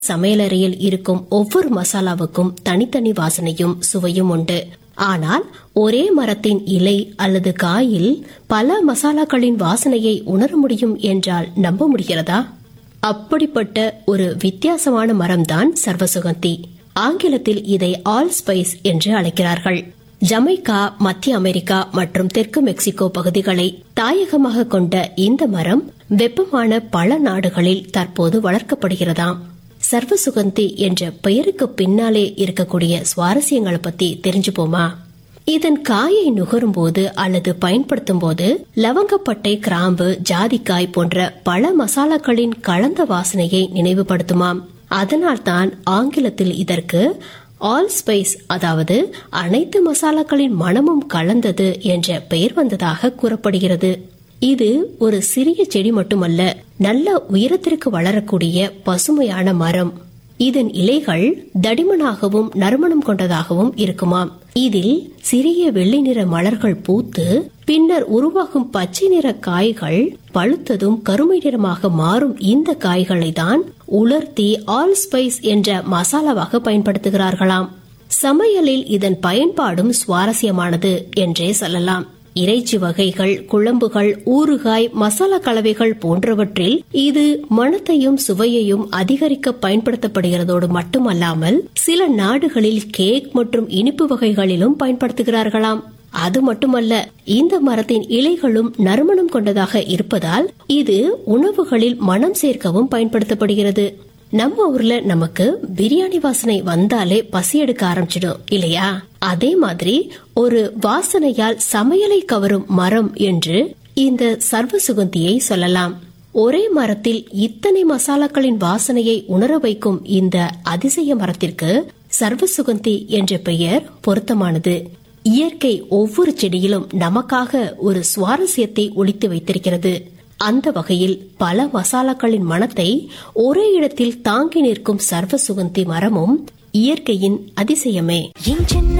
சமையலறையில் இருக்கும் ஒவ்வொரு மசாலாவுக்கும் தனித்தனி வாசனையும் சுவையும் உண்டு ஆனால் ஒரே மரத்தின் இலை அல்லது காயில் பல மசாலாக்களின் வாசனையை உணர முடியும் என்றால் நம்ப முடிகிறதா அப்படிப்பட்ட ஒரு வித்தியாசமான மரம்தான் சர்வசுகந்தி ஆங்கிலத்தில் இதை ஆல் ஸ்பைஸ் என்று அழைக்கிறார்கள் ஜமைக்கா மத்திய அமெரிக்கா மற்றும் தெற்கு மெக்சிகோ பகுதிகளை தாயகமாக கொண்ட இந்த மரம் வெப்பமான பல நாடுகளில் தற்போது வளர்க்கப்படுகிறதாம் சர்வசுகந்தி என்ற பெயருக்கு பின்னாலே இருக்கக்கூடிய சுவாரஸ்யங்களை பத்தி தெரிஞ்சுப்போமா இதன் காயை நுகரும் போது அல்லது பயன்படுத்தும் போது லவங்கப்பட்டை கிராம்பு ஜாதிக்காய் போன்ற பல மசாலாக்களின் கலந்த வாசனையை நினைவுபடுத்துமாம் அதனால்தான் ஆங்கிலத்தில் இதற்கு ஆல் ஸ்பைஸ் அதாவது அனைத்து மசாலாக்களின் மனமும் கலந்தது என்ற பெயர் வந்ததாக கூறப்படுகிறது இது ஒரு சிறிய செடி மட்டுமல்ல நல்ல உயரத்திற்கு வளரக்கூடிய பசுமையான மரம் இதன் இலைகள் தடிமனாகவும் நறுமணம் கொண்டதாகவும் இருக்குமாம் இதில் சிறிய வெள்ளை நிற மலர்கள் பூத்து பின்னர் உருவாகும் பச்சை நிற காய்கள் பழுத்ததும் கருமை நிறமாக மாறும் இந்த காய்களை தான் உலர்த்தி ஆல் ஸ்பைஸ் என்ற மசாலாவாக பயன்படுத்துகிறார்களாம் சமையலில் இதன் பயன்பாடும் சுவாரஸ்யமானது என்றே சொல்லலாம் இறைச்சி வகைகள் குழம்புகள் ஊறுகாய் மசாலா கலவைகள் போன்றவற்றில் இது மணத்தையும் சுவையையும் அதிகரிக்க பயன்படுத்தப்படுகிறதோடு மட்டுமல்லாமல் சில நாடுகளில் கேக் மற்றும் இனிப்பு வகைகளிலும் பயன்படுத்துகிறார்களாம் அது மட்டுமல்ல இந்த மரத்தின் இலைகளும் நறுமணம் கொண்டதாக இருப்பதால் இது உணவுகளில் மனம் சேர்க்கவும் பயன்படுத்தப்படுகிறது நம்ம ஊர்ல நமக்கு பிரியாணி வாசனை வந்தாலே பசி எடுக்க ஆரம்பிச்சிடும் இல்லையா அதே மாதிரி ஒரு வாசனையால் சமையலை கவரும் மரம் என்று இந்த சர்வ சுகந்தியை சொல்லலாம் ஒரே மரத்தில் இத்தனை மசாலாக்களின் வாசனையை உணர வைக்கும் இந்த அதிசய மரத்திற்கு சர்வ சுகந்தி என்ற பெயர் பொருத்தமானது இயற்கை ஒவ்வொரு செடியிலும் நமக்காக ஒரு சுவாரஸ்யத்தை ஒளித்து வைத்திருக்கிறது அந்த வகையில் பல மசாலாக்களின் மனத்தை ஒரே இடத்தில் தாங்கி நிற்கும் சர்வ சுகந்தி மரமும் இயற்கையின் அதிசயமே என் சின்ன